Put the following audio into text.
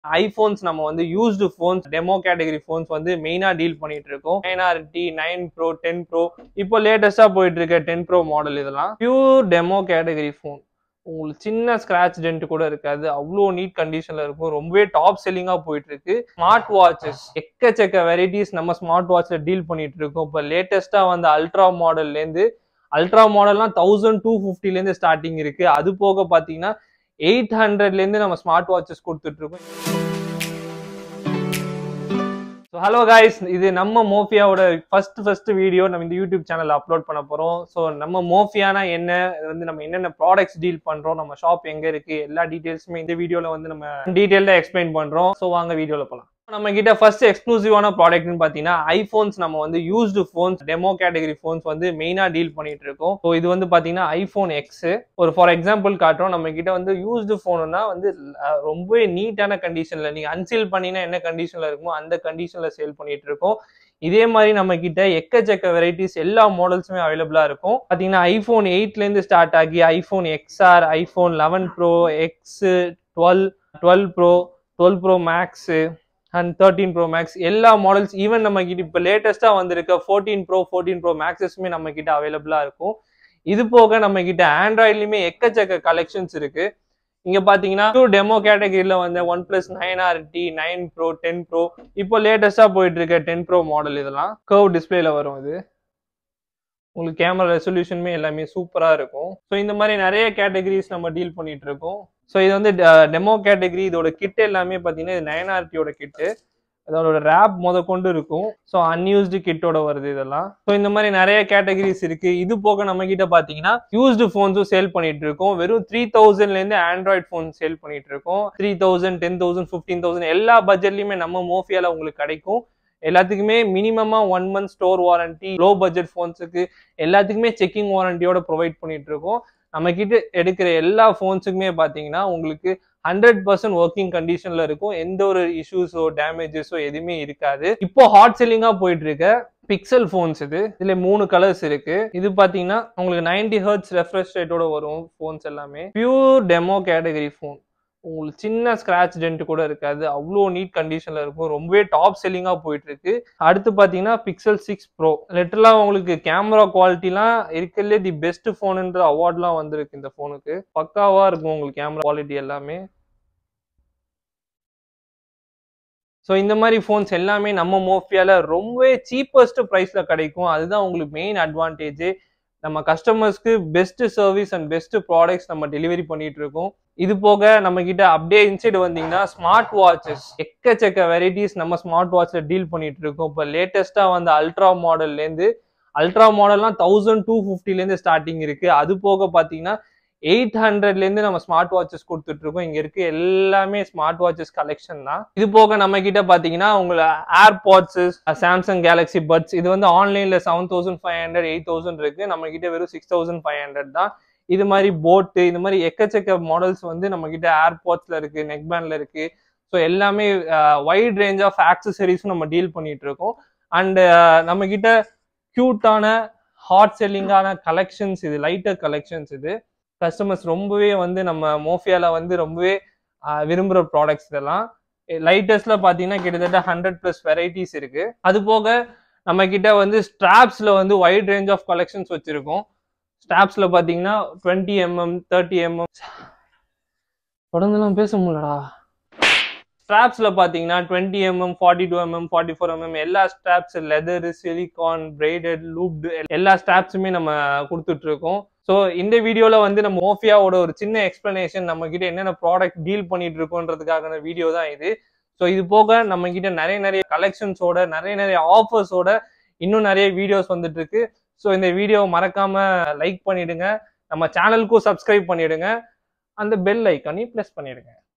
iPhones நம்ம வந்து used phones demo category phones வந்து மெயினா டீல் பண்ணிட்டு இருக்கோம் nine R T nine pro ten pro இப்போ லேட்டஸ்டா போயிட்டு இருக்க டென் ப்ரோ மாடல் இதெல்லாம் பியூர் டெமோ கேட்டகரி ஃபோன் உங்களுக்கு சின்ன ஸ்கிராச் டென்ட் கூட இருக்காது அவ்வளோ நீட் கண்டிஷன்ல இருக்கும் ரொம்பவே டாப் செல்லிங்கா போயிட்டு இருக்கு ஸ்மார்ட் வாட்சஸ் எக்கச்சக்க வெரைட்டிஸ் நம்ம ஸ்மார்ட் வாட்ச்ல டீல் பண்ணிட்டு இருக்கோம் இப்போ லேட்டஸ்டா வந்து அல்ட்ரா மாடல்ல இருந்து அல்ட்ரா மாடல்லாம் தௌசண்ட் டூ ஃபிஃப்டில இருந்து ஸ்டார்டிங் இருக்கு அது போக பாத்தீங்கன்னா எயிட் ஹண்ட்ரட்ல இருந்து நம்ம ஸ்மார்ட் வாட்சஸ் கொடுத்துட்டு இருக்கோம் ஸோ ஹலோ காய்ஸ் இது நம்ம மோஃபியாவோட ஃபர்ஸ்ட் ஃபர்ஸ்ட் வீடியோ நம்ம இந்த யூடியூப் சேனல்ல அப்லோட் பண்ண போறோம் ஸோ நம்ம மோஃபியானா என்ன இது வந்து நம்ம என்னென்ன ப்ராடக்ட்ஸ் டீல் பண்றோம் நம்ம ஷாப் எங்க இருக்கு எல்லா டீடைல்ஸுமே இந்த வீடியோல வந்து நம்ம டீடைல்டா எக்ஸ்பிளைன் பண்றோம் ஸோ வாங்க வீடியோல போலாம் நம்ம கிட்ட ஃபர்ஸ்ட் எக்ஸ்க்ளூசிவான ப்ராடக்ட்னு பார்த்தீங்கன்னா ஐஃபோன்ஸ் நம்ம வந்து used phones demo category phones வந்து மெயினாக டீல் பண்ணிட்டு இருக்கோம் ஸோ இது வந்து பார்த்தீங்கன்னா ஐஃபோன் எக்ஸ் ஒரு ஃபார் எக்ஸாம்பிள் காட்டுறோம் நம்ம கிட்ட வந்து யூஸ்டு ஃபோனுனா வந்து அஹ், ரொம்பவே நீட்டான கண்டிஷனில் நீங்கள் அன்சீல் பண்ணினா என்ன கண்டிஷனில் இருக்குமோ அந்த கண்டிஷனில் சேல் பண்ணிட்டு இருக்கோம் இதே மாதிரி நம்ம கிட்ட எக்கச்சக்க வெரைட்டிஸ் எல்லா மாடல்ஸுமே அவைலபிளா இருக்கும் பாத்தீங்கன்னா ஐபோன் எயிட்ல இருந்து ஸ்டார்ட் ஆகி iPhone XR iPhone eleven pro X twelve twelve pro twelve pro max and thirteen pro max எல்லா மாடல்ஸ் ஈவன் நம்ம கிட்ட இப்போ லேட்டஸ்ட்டாக வந்திருக்க ஃபோர்டீன் ப்ரோ ஃபோர்டீன் ப்ரோ மேக்ஸஸுமே நம்ம கிட்ட அவைலபிளாக இருக்கும் இது போக நம்ம கிட்ட ஆண்ட்ராய்ட்லயுமே எக்கச்சக்க கலெக்ஷன்ஸ் இருக்கு இங்க பாத்தீங்கன்னா டெமோ கேட்டகரியில வந்து OnePlus nine R T nine pro ten pro இப்போ லேட்டஸ்டா போயிட்டு இருக்க டென் ப்ரோ மாடல் இதெல்லாம் கர்வ் டிஸ்பிளேல வரும் இது உங்களுக்கு கேமரா ரெசல்யூஷனுமே எல்லாமே சூப்பரா இருக்கும் ஸோ இந்த மாதிரி நிறைய கேட்டகரிஸ் நம்ம டீல் பண்ணிட்டு இருக்கோம் ஸோ இது வந்து டெமோ கேட்டகரி இதோட கிட் எல்லாமே பார்த்தீங்கன்னா இது நைன் ஆர்டியோட கிட்டு அதோட ரேப் முத கொண்டு இருக்கும் ஸோ அன்யூஸ்டு கிட்டோட வருது இதெல்லாம் ஸோ இந்த மாதிரி நிறைய கேட்டகரிஸ் இருக்கு இது போக நம்ம கிட்ட பார்த்தீங்கன்னா யூஸ்டு ஃபோன்ஸும் சேல் பண்ணிட்டு இருக்கோம் வெறும் த்ரீ தௌசண்ட்லேருந்து ஆண்ட்ராய்ட் ஃபோன் சேல் பண்ணிட்டு இருக்கோம் three thousand ten thousand fifteen thousand எல்லா பட்ஜெட்லையுமே நம்ம மோஃபியால உங்களுக்கு கிடைக்கும் எல்லாத்துக்குமே மினிமமா one month store warranty low budget ஃபோன்ஸுக்கு எல்லாத்துக்குமே செக்கிங் வாரண்டியோட ப்ரொவைட் பண்ணிட்டு இருக்கோம் நம்ம கிட்ட எடுக்கிற எல்லா ஃபோன்ஸுக்குமே பார்த்தீங்கன்னா உங்களுக்கு ஹண்ட்ரட் பர்சன்ட் ஒர்க்கிங் கண்டிஷன்ல இருக்கும் எந்த ஒரு இஷ்யூஸோ டேமேஜஸோ எதுவுமே இருக்காது இப்போ ஹாட் செல்லிங்கா போயிட்டு இருக்க பிக்சல் ஃபோன்ஸ் இது இதுல மூணு கலர்ஸ் இருக்கு இது பாத்தீங்கன்னா உங்களுக்கு 90 ஹர்ட்ஸ் ரெஃப்ரெஷ் ரேட்டோட வரும் ஃபோன்ஸ் எல்லாமே பியூர் டெமோ கேட்டகரி ஃபோன் உங்களுக்கு சின்ன ஸ்கிராச் டென்ட் கூட இருக்காது அவ்வளோ நீட் கண்டிஷன்ல இருக்கும் ரொம்பவே டாப் செல்லிங்கா போயிட்டு இருக்கு அடுத்து பாத்தீங்கன்னா பிக்சல் சிக்ஸ் ப்ரோ லிட்டரலா உங்களுக்கு கேமரா குவாலிட்டிலாம் இருக்கிறதுலே தி பெஸ்ட் ஃபோனுன்ற அவார்ட்லாம் வந்திருக்கு இந்த ஃபோனுக்கு பக்காவா இருக்கும் உங்களுக்கு கேமரா குவாலிட்டி எல்லாமே ஸோ இந்த மாதிரி ஃபோன்ஸ் எல்லாமே நம்ம மோஃபியால ரொம்பவே சீப்பஸ்ட் ப்ரைஸ்ல கிடைக்கும் அதுதான் உங்களுக்கு மெயின் அட்வான்டேஜ் நம்ம கஸ்டமர்ஸ்க்கு best service and best products நம்ம டெலிவரி பண்ணிட்டு இருக்கோம் இது போக நம்ம கிட்ட அப்படியே இன்சைடு வந்தீங்கன்னா ஸ்மார்ட் வாட்சஸ் எக்கச்சக்க வெரைட்டிஸ் நம்ம ஸ்மார்ட் வாட்ச்ல டீல் பண்ணிட்டு இருக்கோம் இப்போ லேட்டஸ்டா வந்து அல்ட்ரா மாடல்ல இருந்து அல்ட்ரா மாடல்லாம் தௌசண்ட் டூ ஃபிஃப்டில இருந்து ஸ்டார்டிங் இருக்கு அது போக பாத்தீங்கன்னா எயிட் ஹண்ட்ரட்ல இருந்து நம்ம ஸ்மார்ட் வாட்சஸ் கொடுத்துட்டு இருக்கோம் இங்க இருக்க எல்லாமே ஸ்மார்ட் வாட்சஸ் கலெக்ஷன் தான் இது போக நம்ம கிட்ட பாத்தீங்கன்னா உங்களை ஏர்பாட்ஸ் சாம்சங் கேலக்ஸி பட்ஸ் இது வந்து ஆன்லைன்ல seven thousand five hundred eight thousand இருக்கு நம்ம கிட்ட வெறும் சிக்ஸ் தௌசண்ட் ஃபைவ் ஹண்ட்ரட் தான் இது மாதிரி போட்டு இது மாதிரி எக்கச்சக்க மாடல்ஸ் வந்து நம்ம கிட்ட ஏர்பாட்ஸ்ல இருக்கு நெக் பேண்ட்ல இருக்கு ஸோ எல்லாமே வைட் ரேஞ்ச் ஆஃப் ஆக்சசரிஸும் நம்ம டீல் பண்ணிட்டு இருக்கோம் அண்ட் நம்ம கிட்ட கியூட்டான ஹாட் செல்லிங்கான கலெக்ஷன்ஸ் இது லைட்டர் கலெக்ஷன்ஸ் இது கஸ்டமர்ஸ் ரொம்பவே வந்து நம்ம மோஃபியால வந்து ரொம்பவே ஆஹ், விரும்புற ப்ராடக்ட்ஸ் இதெல்லாம் லைட்டஸ்ட்ல பாத்தீங்கன்னா கிட்டத்தட்ட ஹண்ட்ரட் பிளஸ் வெரைட்டிஸ் இருக்கு அது போக நம்ம கிட்ட வந்து ஸ்ட்ராப்ஸ்ல வந்து வைட் ரேஞ்ச் ஆஃப் கலெக்ஷன்ஸ் வச்சிருக்கோம் ஸ்ட்ராப்ஸ்ல பாத்தீங்கன்னா டுவெண்ட்டி எம்எம் தேர்ட்டி எம்எம் தொடர்ந்துலாம் பேச முடியலடா ஸ்ட்ராப்ஸ்ல பாத்தீங்கன்னா twenty MM forty two MM forty four MM எல்லா straps leather silicone braided looped எல்லா ஸ்ட்ராப்ஸுமே நம்ம கொடுத்துட்டு இருக்கோம் ஸோ இந்த வீடியோல வந்து நம்ம மோஃபியாவோட ஒரு சின்ன எக்ஸ்பிளனேஷன் நம்ம கிட்ட என்னென்ன ப்ராடக்ட் டீல் பண்ணிட்டு இருக்கோன்றதுக்கான வீடியோ தான் இது ஸோ இது போக நம்ம கிட்ட நிறைய நிறைய கலெக்ஷன்ஸோட நிறைய நிறைய ஆஃபர்ஸோட இன்னும் நிறைய வீடியோஸ் வந்துட்டு இருக்கு ஸோ இந்த வீடியோ மறக்காம லைக் பண்ணிடுங்க நம்ம சேனலுக்கும் சப்ஸ்கிரைப் பண்ணிடுங்க அந்த பெல் ஐக்கானையும் ப்ரெஸ் பண்ணிடுங்க